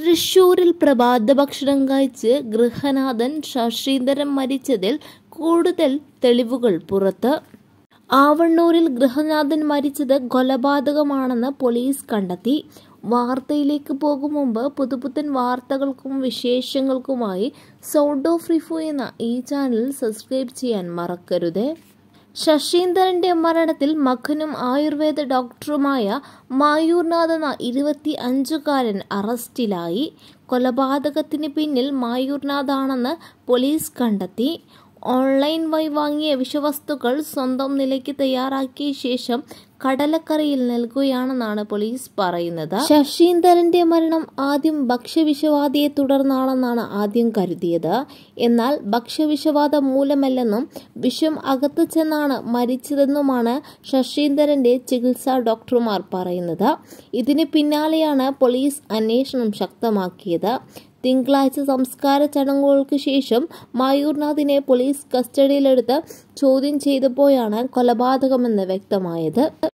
തൃശൂരിൽ പ്രഭാത ഭക്ഷണം കഴിച്ച് ഗൃഹനാഥൻ ശശീന്ദ്രൻ മരിച്ചതിൽ കൂടുതൽ തെളിവുകൾ പുറത്ത് ആവണ്ണൂരിൽ ഗൃഹനാഥൻ മരിച്ചത് കൊലപാതകമാണെന്ന് പോലീസ് കണ്ടെത്തി വാർത്തയിലേക്ക് പോകും മുമ്പ് പുതുപുത്തൻ വാർത്തകൾക്കും വിശേഷങ്ങൾക്കുമായി സൗണ്ട് ഓഫ് റിഫു എന്ന ഈ ചാനൽ സബ്സ്ക്രൈബ് ചെയ്യാൻ മറക്കരുത് ശശീന്ദ്രന്റെ മരണത്തിൽ മകനും ആയുർവേദ ഡോക്ടറുമായ മായൂർനാഥ് എന്ന ഇരുപത്തി അഞ്ചുകാരൻ അറസ്റ്റിലായി കൊലപാതകത്തിന് പിന്നിൽ മായൂർനാഥാണെന്ന് പോലീസ് കണ്ടെത്തി ഓൺലൈൻ വഴി വാങ്ങിയ വിഷവസ്തുക്കൾ സ്വന്തം നിലയ്ക്ക് തയ്യാറാക്കിയ ശേഷം കടലക്കരയിൽ നൽകുകയാണെന്നാണ് പോലീസ് പറയുന്നത് ശശീന്ദ്രന്റെ മരണം ആദ്യം ഭക്ഷ്യവിഷവാദിയെ തുടർന്നാണെന്നാണ് ആദ്യം കരുതിയത് എന്നാൽ ഭക്ഷ്യവിഷവാദം മൂലമല്ലെന്നും വിഷം അകത്തു ചെന്നാണ് മരിച്ചതെന്നുമാണ് ശശീന്ദ്രന്റെ ചികിത്സാ ഡോക്ടർമാർ പറയുന്നത് ഇതിന് പിന്നാലെയാണ് പോലീസ് അന്വേഷണം ശക്തമാക്കിയത് തിങ്കളാഴ്ച സംസ്കാര ചടങ്ങുകൾക്ക് ശേഷം മായൂർനാഥിനെ പോലീസ് കസ്റ്റഡിയിലെടുത്ത് ചോദ്യം ചെയ്തപ്പോഴാണ് കൊലപാതകമെന്ന് വ്യക്തമായത്